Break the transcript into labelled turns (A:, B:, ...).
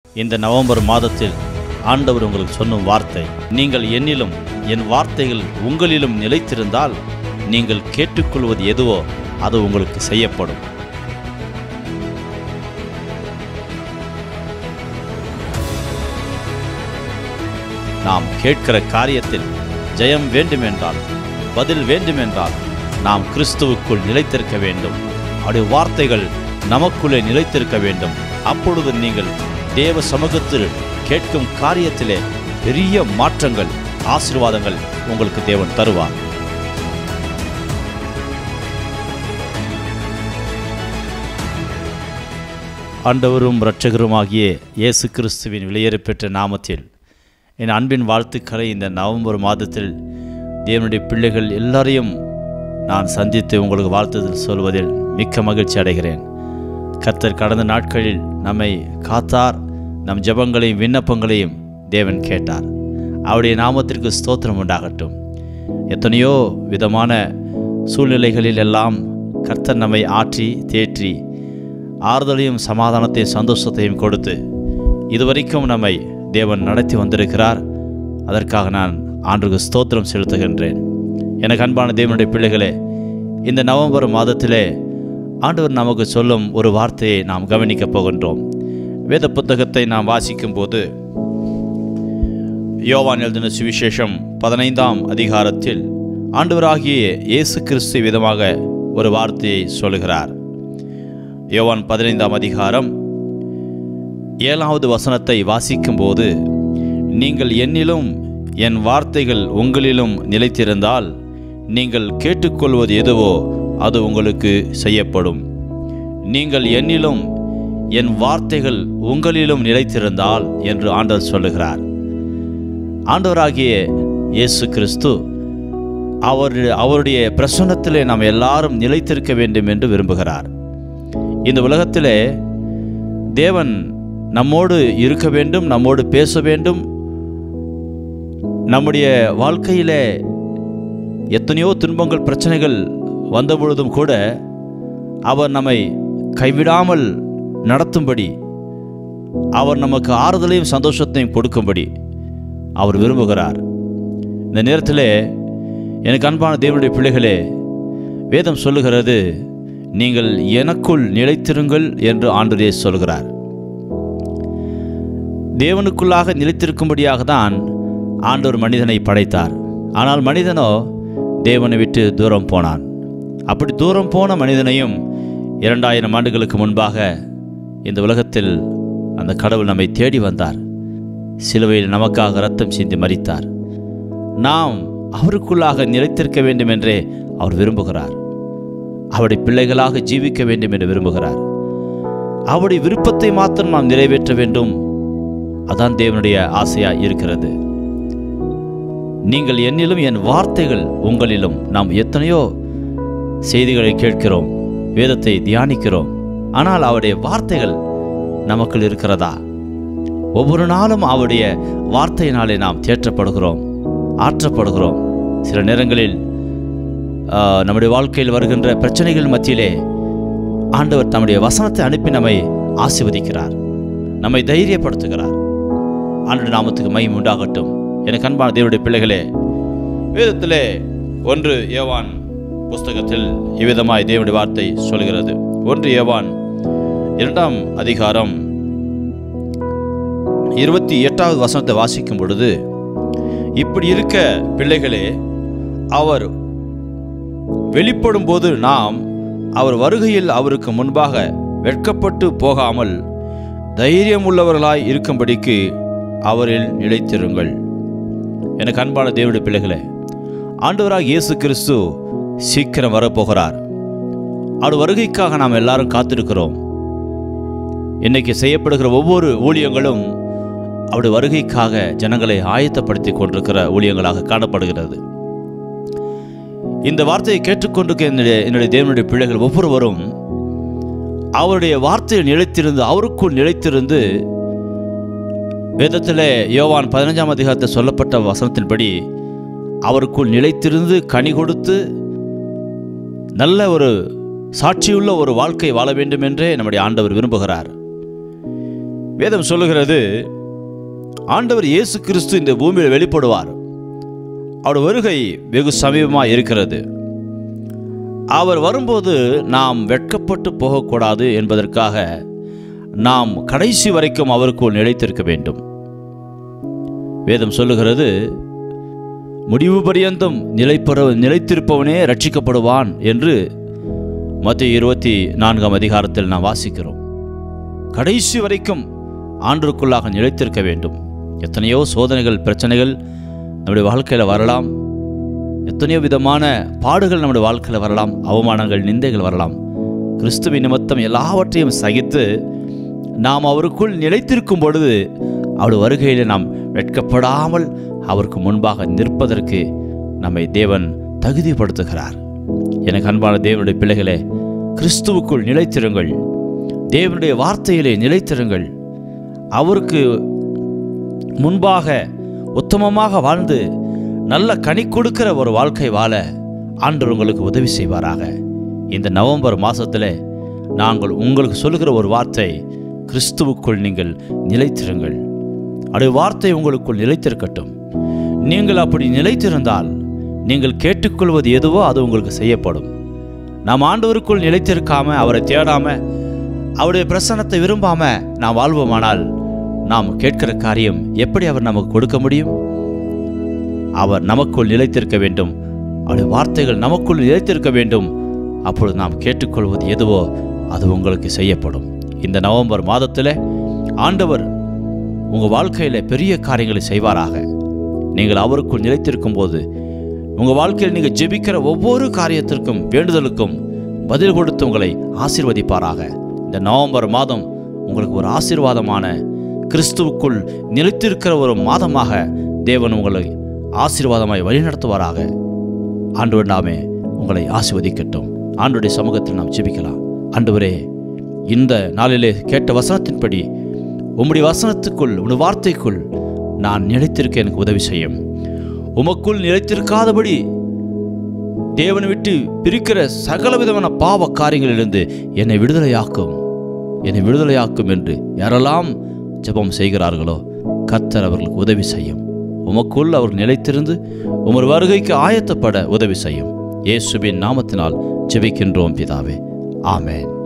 A: இந்த நவம்பர் மாதத்தில் ஆண்டவர் உங்களுக்கு சொன்னும் வார்த்தை நீங்கள் என்னிலும் என் வார்த்தைகள் உங்களிலும் நிலைத்திருந்தால் நீங்கள் கேட்டுக்கொள்வது எதுவோ அது உங்களுக்கு செய்யப்படும் நாம் கேட்கிற காரியத்தில் ஜெயம் வேண்டுமென்றால் பதில் வேண்டுமென்றால் நாம் கிறிஸ்துவுக்குள் நிலைத்திருக்க வேண்டும் அவருடைய வார்த்தைகள் நமக்குள்ளே நிலைத்திருக்க வேண்டும் அப்பொழுது நீங்கள் தேவ சமூகத்தில் கேட்கும் காரியத்திலே பெரிய மாற்றங்கள் ஆசீர்வாதங்கள் உங்களுக்கு தேவன் தருவார் ஆண்டவரும் இரட்சகருமாகிய இயேசு கிறிஸ்துவின் விலையேறப்பெற்ற நாமத்தில் என் அன்பின் வாழ்த்துக்களை இந்த நவம்பர் மாதத்தில் தேவனுடைய பிள்ளைகள் எல்லாரையும் நான் சந்தித்து உங்களுக்கு வாழ்த்துதல் சொல்வதில் மிக்க மகிழ்ச்சி அடைகிறேன் கர்த்தர் கடந்த நாட்களில் நம்மை காத்தார் நம் ஜெபங்களையும் விண்ணப்பங்களையும் தேவன் கேட்டார் அவருடைய நாமத்திற்கு ஸ்தோத்திரம் உண்டாகட்டும் எத்தனையோ விதமான சூழ்நிலைகளில் எல்லாம் கர்த்தர் நம்மை ஆற்றி தேற்றி ஆறுதலையும் சமாதானத்தையும் சந்தோஷத்தையும் கொடுத்து இதுவரைக்கும் நம்மை தேவன் நடத்தி வந்திருக்கிறார் அதற்காக நான் ஆண்டுக்கு ஸ்தோத்திரம் செலுத்துகின்றேன் எனக்கு அன்பான தேவனுடைய பிள்ளைகளே இந்த நவம்பர் மாதத்திலே ஆண்டவர் நமக்கு சொல்லும் ஒரு வார்த்தையை நாம் கவனிக்கப் போகின்றோம் வேத புத்தகத்தை நாம் வாசிக்கும்போது யோவான் எழுதின சுவிசேஷம் பதினைந்தாம் அதிகாரத்தில் ஆண்டவராகிய இயேசு கிறிஸ்து விதமாக ஒரு வார்த்தையை சொல்கிறார் யோவான் பதினைந்தாம் அதிகாரம் ஏழாவது வசனத்தை வாசிக்கும்போது நீங்கள் என்னிலும் என் வார்த்தைகள் உங்களிலும் நிலைத்திருந்தால் நீங்கள் கேட்டுக்கொள்வது எதுவோ அது உங்களுக்கு செய்யப்படும் நீங்கள் என்னிலும் என் வார்த்தைகள் உங்களிலும் நிலைத்திருந்தால் என்று ஆண்டவர் சொல்லுகிறார் ஆண்டவராகிய இயேசு கிறிஸ்து அவர் அவருடைய பிரசன்னத்திலே நாம் எல்லாரும் நிலைத்திருக்க வேண்டும் என்று விரும்புகிறார் இந்த உலகத்திலே தேவன் நம்மோடு இருக்க வேண்டும் நம்மோடு பேச வேண்டும் நம்முடைய வாழ்க்கையிலே எத்தனையோ துன்பங்கள் பிரச்சனைகள் வந்த பொழுதும் கூட அவர் நம்மை கைவிடாமல் நடத்தும்படி அவர் நமக்கு ஆறுதலையும் சந்தோஷத்தையும் கொடுக்கும்படி அவர் விரும்புகிறார் இந்த நேரத்தில் எனக்கு அன்பான தேவனுடைய பிள்ளைகளே வேதம் சொல்லுகிறது நீங்கள் எனக்குள் நிலைத்திருங்கள் என்று ஆண்டரே சொல்கிறார் தேவனுக்குள்ளாக நிலைத்திருக்கும்படியாக தான் ஆண்டவர் மனிதனை படைத்தார் ஆனால் மனிதனோ தேவனை விட்டு தூரம் போனான் அப்படி தூரம் போன மனிதனையும் இரண்டாயிரம் ஆண்டுகளுக்கு முன்பாக இந்த உலகத்தில் அந்த கடவுள் நம்மை தேடி வந்தார் சிலுவையில் நமக்காக ரத்தம் சிந்தி மறித்தார் நாம் அவருக்குள்ளாக நிலைத்திருக்க வேண்டும் என்றே அவர் விரும்புகிறார் அவருடைய பிள்ளைகளாக ஜீவிக்க வேண்டும் என்று விரும்புகிறார் அவருடைய விருப்பத்தை மாத்திரம் நாம் நிறைவேற்ற வேண்டும் அதான் தேவனுடைய ஆசையா இருக்கிறது நீங்கள் என்னிலும் என் வார்த்தைகள் உங்களிலும் நாம் எத்தனையோ செய்திகளை கேட்கிறோம் வேதத்தை தியானிக்கிறோம் ஆனால் அவருடைய வார்த்தைகள் நமக்குள் இருக்கிறதா ஒவ்வொரு நாளும் அவருடைய வார்த்தையினாலே நாம் தேற்றப்படுகிறோம் ஆற்றப்படுகிறோம் சில நேரங்களில் ஆஹ், நம்முடைய வாழ்க்கையில் வருகின்ற பிரச்சனைகள் மத்தியிலே ஆண்டவர் தம்முடைய வசனத்தை அனுப்பி நம்மை ஆசீர்வதிக்கிறார் நம்மை தைரியப்படுத்துகிறார் ஆண்டு நாமத்துக்கு மகிமை உண்டாகட்டும் எனக்கு அன்பான தேவனுடைய பிள்ளைகளே வேதத்திலே ஒன்று ஏவான் புஸ்தகத்தில் இவ்விதமாய் தேவனுடைய வார்த்தை சொல்கிறது ஒன்று ஏவான் இரண்டாம் அதிகாரம் இருபத்தி எட்டாவது வசனத்தை வாசிக்கும் பொழுது இப்படி இருக்க பிள்ளைகளே அவர் வெளிப்படும் போது நாம் அவர் வருகையில் அவருக்கு முன்பாக வெட்கப்பட்டு போகாமல் தைரியம் உள்ளவர்களாய் இருக்கும்படிக்கு அவரில் நிலைத்திருங்கள் எனக்கு அன்பான தேவனுடைய பிள்ளைகளே ஆண்டவராக இயேசு கிறிஸ்து சீக்கிரம் வரப்போகிறார் அவர் வருகைக்காக நாம் எல்லாரும் காத்திருக்கிறோம் இன்னைக்கு செய்யப்படுகிற ஒவ்வொரு ஊழியங்களும் அவருடைய வருகைக்காக ஜனங்களை ஆயத்தப்படுத்தி கொண்டிருக்கிற ஊழியங்களாக காணப்படுகிறது இந்த வார்த்தையை கேட்டுக்கொண்டிருக்க என்னுடைய என்னுடைய தேவனுடைய பிள்ளைகள் ஒவ்வொருவரும் அவருடைய வார்த்தையில் நிலைத்திருந்து அவருக்குள் நிலைத்திருந்து வேதத்திலே யோவான் பதினஞ்சாம் அதிகாரத்தில் சொல்லப்பட்ட வசனத்தின்படி அவருக்குள் நிலைத்திருந்து கனி கொடுத்து நல்ல ஒரு சாட்சியுள்ள ஒரு வாழ்க்கை வாழ வேண்டும் என்றே நம்முடைய ஆண்டவர் விரும்புகிறார் வேதம் சொல்லுகிறது ஆண்டவர் இயேசு கிறிஸ்து இந்த பூமியில் வெளிப்படுவார் அவர் வருகை வெகு சமீபமாக இருக்கிறது அவர் வரும்போது நாம் வெட்கப்பட்டு போகக்கூடாது என்பதற்காக நாம் கடைசி வரைக்கும் அவருக்குள் நிலைத்திருக்க வேண்டும் வேதம் சொல்லுகிறது முடிவு பரியந்தம் நிலைப்பெற நிலைத்திருப்பவனே ரட்சிக்கப்படுவான் என்று மத்திய இருபத்தி நான்காம் அதிகாரத்தில் நாம் வாசிக்கிறோம் கடைசி வரைக்கும் ஆண்டுக்குள்ளாக நிலைத்திருக்க வேண்டும் எத்தனையோ சோதனைகள் பிரச்சனைகள் நம்முடைய வாழ்க்கையில் வரலாம் எத்தனையோ விதமான பாடுகள் நம்முடைய வாழ்க்கையில் வரலாம் அவமானங்கள் நிந்தைகள் வரலாம் கிறிஸ்துவின் நிமித்தம் எல்லாவற்றையும் சகித்து நாம் அவருக்குள் நிலைத்திருக்கும் பொழுது அவருடைய வருகையில் நாம் வெட்கப்படாமல் அவருக்கு முன்பாக நிற்பதற்கு நம்மை தேவன் தகுதிப்படுத்துகிறார் எனக்கு அன்பான தேவனுடைய பிள்ளைகளே கிறிஸ்துவுக்குள் நிலைத்திருங்கள் தேவனுடைய வார்த்தையிலே நிலைத்திருங்கள் அவருக்கு முன்பாக உத்தமமாக வாழ்ந்து நல்ல கனி கொடுக்கிற ஒரு வாழ்க்கை வாழ ஆண்டவர் உங்களுக்கு உதவி செய்வாராக இந்த நவம்பர் மாதத்தில் நாங்கள் உங்களுக்கு சொல்லுகிற ஒரு வார்த்தை கிறிஸ்துவுக்குள் நீங்கள் நிலைத்திருங்கள் அது வார்த்தை உங்களுக்குள் நிலைத்திருக்கட்டும் நீங்கள் அப்படி நிலைத்திருந்தால் நீங்கள் கேட்டுக்கொள்வது எதுவோ அது உங்களுக்கு செய்யப்படும் நாம் ஆண்டவருக்குள் நிலைத்திருக்காம அவரை தேடாம அவருடைய பிரசன்னத்தை விரும்பாம நாம் வாழ்வோமானால் நாம் கேட்கிற காரியம் எப்படி அவர் நமக்கு கொடுக்க முடியும் அவர் நமக்குள் நிலைத்திருக்க வேண்டும் அவருடைய வார்த்தைகள் நமக்குள் நிலைத்திருக்க வேண்டும் அப்பொழுது நாம் கேட்டுக்கொள்வது எதுவோ அது உங்களுக்கு செய்யப்படும் இந்த நவம்பர் மாதத்தில் ஆண்டவர் உங்கள் வாழ்க்கையில் பெரிய காரியங்களை செய்வாராக நீங்கள் அவருக்குள் நிலைத்திருக்கும் போது உங்கள் வாழ்க்கையில் நீங்கள் ஜெபிக்கிற ஒவ்வொரு காரியத்திற்கும் வேண்டுதலுக்கும் பதில் கொடுத்து உங்களை ஆசீர்வதிப்பாராக இந்த நவம்பர் மாதம் உங்களுக்கு ஒரு ஆசீர்வாதமான கிறிஸ்துவுக்குள் நிலைத்திருக்கிற ஒரு மாதமாக தேவன் உங்களை ஆசீர்வாதமாய் வழிநடத்துவாராக ஆண்டவர் நாமே உங்களை ஆசீர்வதிக்கட்டும் ஆண்டுடைய சமூகத்தில் நாம் ஜெபிக்கலாம் ஆண்டவரே இந்த நாளிலே கேட்ட வசனத்தின்படி உம்முடைய வசனத்துக்குள் உம்முடைய வார்த்தைக்குள் நான் நிலைத்திருக்க எனக்கு உதவி செய்யும் உமக்குள் நிலைத்திருக்காதபடி தேவனை விட்டு பிரிக்கிற சகல விதமான பாவ காரியங்களிலிருந்து என்னை விடுதலையாக்கும் என்னை விடுதலையாக்கும் என்று யாரெல்லாம் ஜெபம் செய்கிறார்களோ கர்த்தர் அவர்களுக்கு உதவி செய்யும் உமக்குள் அவர் நிலைத்திருந்து உமர் வருகைக்கு ஆயத்தப்பட உதவி செய்யும் இயேசுவின் நாமத்தினால் ஜெபிக்கின்றோம் பிதாவே ஆமென்